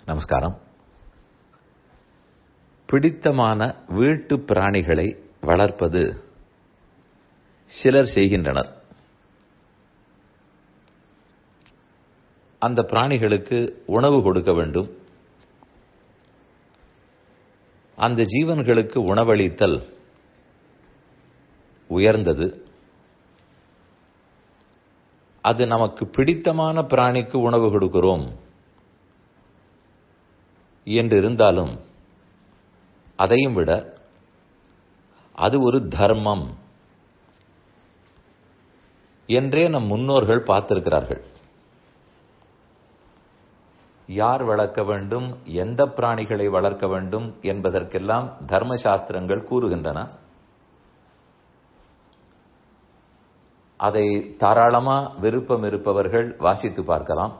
நமஸ்காரம் பிடித்தமான வீட்டு பிராணிகளை வளர்ப்பது சிலர் செய்கின்றனர் அந்த பிராணிகளுக்கு உணவு கொடுக்க வேண்டும் அந்த ஜீவன்களுக்கு உணவளித்தல் உயர்ந்தது அது நமக்கு பிடித்தமான பிராணிக்கு உணவு கொடுக்கிறோம் என்று இருந்தாலும் அதையும் விட அது ஒரு தர்மம் என்றே நம் முன்னோர்கள் பார்த்திருக்கிறார்கள் யார் வளர்க்க வேண்டும் எந்த பிராணிகளை வளர்க்க வேண்டும் என்பதற்கெல்லாம் தர்ம சாஸ்திரங்கள் கூறுகின்றன அதை தாராளமா விருப்பம் இருப்பவர்கள் வாசித்து பார்க்கலாம்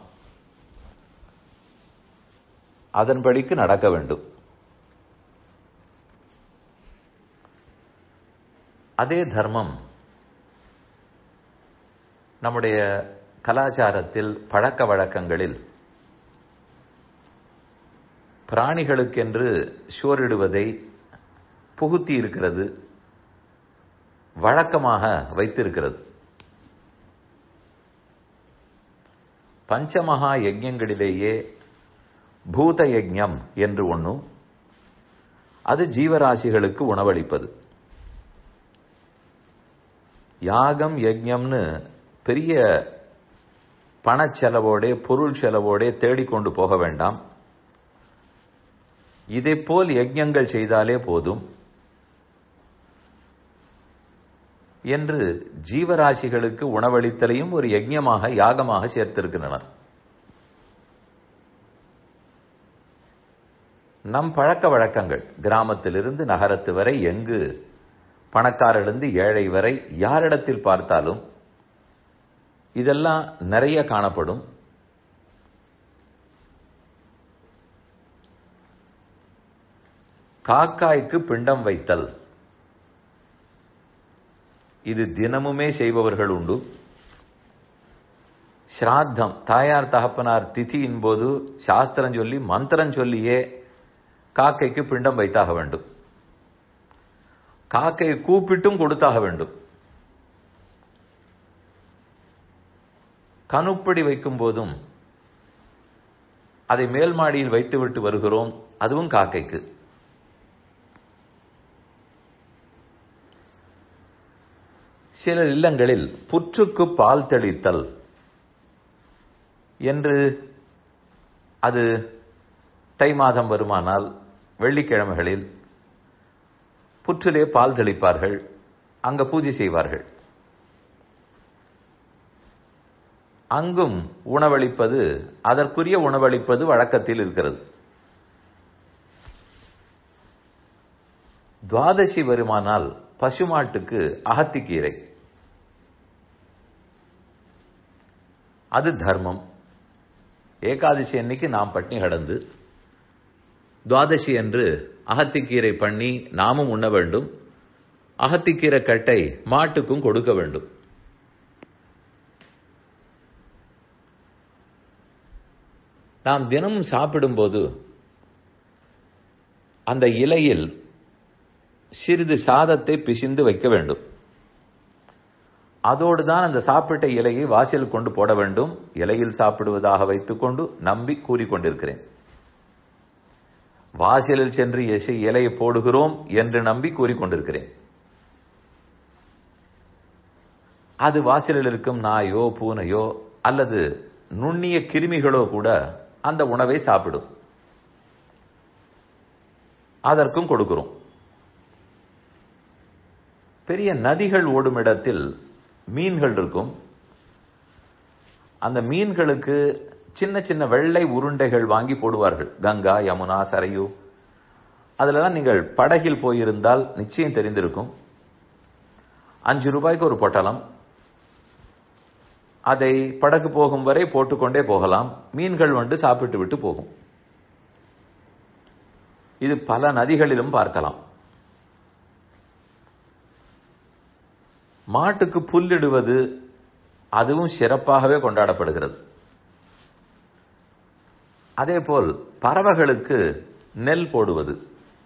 அதன்படிக்கு நடக்க வேண்டும் அதே தர்மம் நம்முடைய கலாச்சாரத்தில் பழக்க வழக்கங்களில் பிராணிகளுக்கென்று சோரிடுவதை புகுத்தி இருக்கிறது வழக்கமாக வைத்திருக்கிறது பஞ்சமகா யஜ்யங்களிலேயே பூத யஜ்யம் என்று ஒன்று அது ஜீவராசிகளுக்கு உணவளிப்பது யாகம் யஜ்யம்னு பெரிய பணச்செலவோட பொருள் செலவோட தேடிக்கொண்டு போக வேண்டாம் இதை போல் யஜ்யங்கள் செய்தாலே போதும் என்று ஜீவராசிகளுக்கு உணவளித்தலையும் ஒரு யஜ்யமாக யாகமாக சேர்த்திருக்கின்றனர் நம் பழக்க வழக்கங்கள் கிராமத்திலிருந்து நகரத்து வரை எங்கு பணக்காரிலிருந்து ஏழை வரை யாரிடத்தில் பார்த்தாலும் இதெல்லாம் நிறைய காணப்படும் காக்காய்க்கு பிண்டம் வைத்தல் இது தினமுமே செய்பவர்கள் உண்டு ஸ்ராத்தம் தாயார் தகப்பனார் திதியின் போது சாஸ்திரம் சொல்லி மந்திரம் சொல்லியே காக்கைக்கு பிண்டம் வைத்தாக வேண்டும் காக்கையை கூப்பிட்டும் கொடுத்தாக வேண்டும் கணுப்படி வைக்கும் போதும் அதை மேல் மாடியில் வைத்துவிட்டு வருகிறோம் அதுவும் காக்கைக்கு சில இல்லங்களில் புற்றுக்கு பால் தெளித்தல் என்று அது தை மாதம் வருமானால் வெள்ளிக்கிழமைகளில் புற்றிலே பால் தெளிப்பார்கள் அங்க பூஜை செய்வார்கள் அங்கும் உணவளிப்பது அதற்குரிய உணவளிப்பது வழக்கத்தில் இருக்கிறது துவாதசி வருமானால் பசுமாட்டுக்கு அகத்திக்கீரை அது தர்மம் ஏகாதசி அன்னைக்கு நாம் பட்னி கடந்து துவாதசி என்று அகத்திக்கீரை பண்ணி நாமும் உண்ண வேண்டும் அகத்திக்கீரை கட்டை மாட்டுக்கும் கொடுக்க வேண்டும் நாம் தினமும் சாப்பிடும்போது அந்த இலையில் சிறிது சாதத்தை பிசிந்து வைக்க வேண்டும் அதோடு தான் அந்த சாப்பிட்ட இலையை வாசல் கொண்டு போட வேண்டும் இலையில் சாப்பிடுவதாக வைத்துக்கொண்டு நம்பி கூறிக்கொண்டிருக்கிறேன் வாசலில் சென்று எசை இலையை போடுகிறோம் என்று நம்பி கூறிக்கொண்டிருக்கிறேன் அது வாசலில் இருக்கும் நாயோ பூனையோ அல்லது நுண்ணிய கிருமிகளோ கூட அந்த உணவை சாப்பிடும் அதற்கும் கொடுக்கிறோம் பெரிய நதிகள் ஓடும் இடத்தில் மீன்கள் இருக்கும் அந்த மீன்களுக்கு சின்ன சின்ன வெள்ளை உருண்டைகள் வாங்கி போடுவார்கள் கங்கா யமுனா சரையு அதுலதான் நீங்கள் படகில் போயிருந்தால் நிச்சயம் தெரிந்திருக்கும் அஞ்சு ரூபாய்க்கு ஒரு பொட்டலம் அதை படகு போகும் வரை போட்டுக்கொண்டே போகலாம் மீன்கள் வந்து சாப்பிட்டு விட்டு போகும் இது பல நதிகளிலும் பார்க்கலாம் மாட்டுக்கு புல்லிடுவது அதுவும் சிறப்பாகவே கொண்டாடப்படுகிறது அதேபோல் பறவைகளுக்கு நெல் போடுவது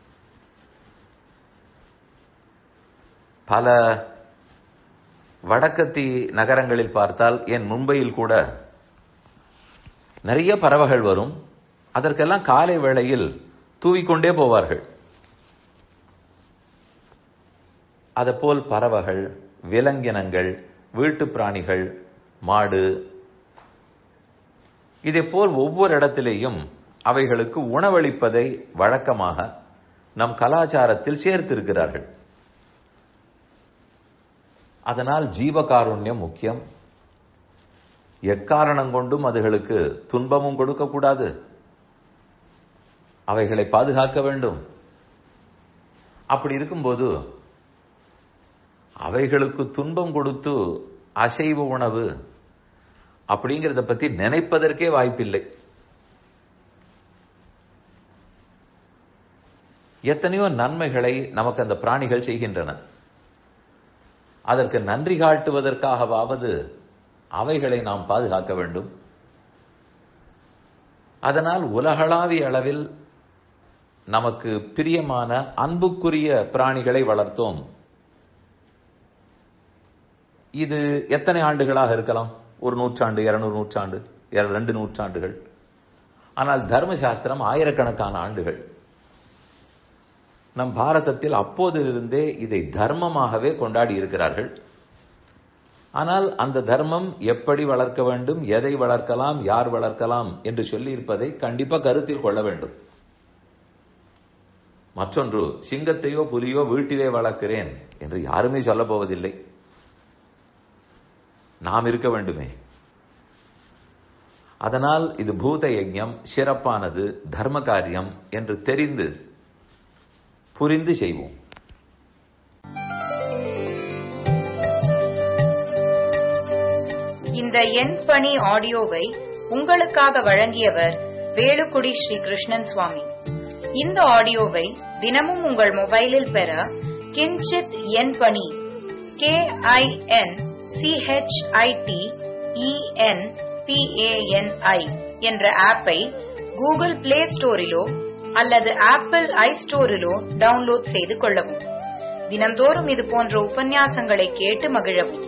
பல வடக்கத்தி நகரங்களில் பார்த்தால் என் மும்பையில் கூட நிறைய பறவைகள் வரும் அதற்கெல்லாம் காலை வேளையில் தூவிக்கொண்டே போவார்கள் அதேபோல் பறவைகள் விலங்கினங்கள் வீட்டு பிராணிகள் மாடு இதேபோல் ஒவ்வொரு இடத்திலேயும் அவைகளுக்கு உணவளிப்பதை வழக்கமாக நம் கலாச்சாரத்தில் சேர்த்திருக்கிறார்கள் அதனால் ஜீவகாருண்யம் முக்கியம் எக்காரணம் கொண்டும் அதுகளுக்கு துன்பமும் கொடுக்கக்கூடாது அவைகளை பாதுகாக்க வேண்டும் அப்படி இருக்கும்போது அவைகளுக்கு துன்பம் கொடுத்து அசைவ உணவு அப்படிங்கிறத பத்தி நினைப்பதற்கே வாய்ப்பில்லை எத்தனையோ நன்மைகளை நமக்கு அந்த பிராணிகள் செய்கின்றன அதற்கு நன்றி காட்டுவதற்காகவாவது அவைகளை நாம் பாதுகாக்க வேண்டும் அதனால் உலகளாவிய அளவில் நமக்கு பிரியமான அன்புக்குரிய பிராணிகளை வளர்த்தோம் இது எத்தனை ஆண்டுகளாக இருக்கலாம் ஒரு நூற்றாண்டு இருநூறு நூற்றாண்டு ரெண்டு நூற்றாண்டுகள் ஆனால் தர்மசாஸ்திரம் ஆயிரக்கணக்கான ஆண்டுகள் நம் பாரதத்தில் அப்போதிலிருந்தே இதை தர்மமாகவே கொண்டாடி இருக்கிறார்கள் ஆனால் அந்த தர்மம் எப்படி வளர்க்க வேண்டும் எதை வளர்க்கலாம் யார் வளர்க்கலாம் என்று சொல்லியிருப்பதை கண்டிப்பா கருத்தில் கொள்ள வேண்டும் மற்றொன்று சிங்கத்தையோ புலியோ வீட்டிலே வளர்க்கிறேன் என்று யாருமே சொல்ல போவதில்லை நாம் இருக்க வேண்டுமே அதனால் இது பூத யஜ்யம் சிறப்பானது தர்ம காரியம் என்று தெரிந்து புரிந்து செய்வோம் இந்த எண் பணி ஆடியோவை உங்களுக்காக வழங்கியவர் வேலுக்குடி ஸ்ரீ கிருஷ்ணன் சுவாமி இந்த ஆடியோவை தினமும் உங்கள் மொபைலில் பெற கிஞ்சித் எண் பணி கே ஐ என் சிஹெச்ஐடி இஎன் பிஏஎன்ஐ என்ற ஆப்பை கூகுள் பிளே ஸ்டோரிலோ அல்லது ஆப்பிள் ஐ ஸ்டோரிலோ டவுன்லோட் செய்து கொள்ளவும் தினம்தோறும் இது போன்ற உபன்யாசங்களை கேட்டு மகிழவும்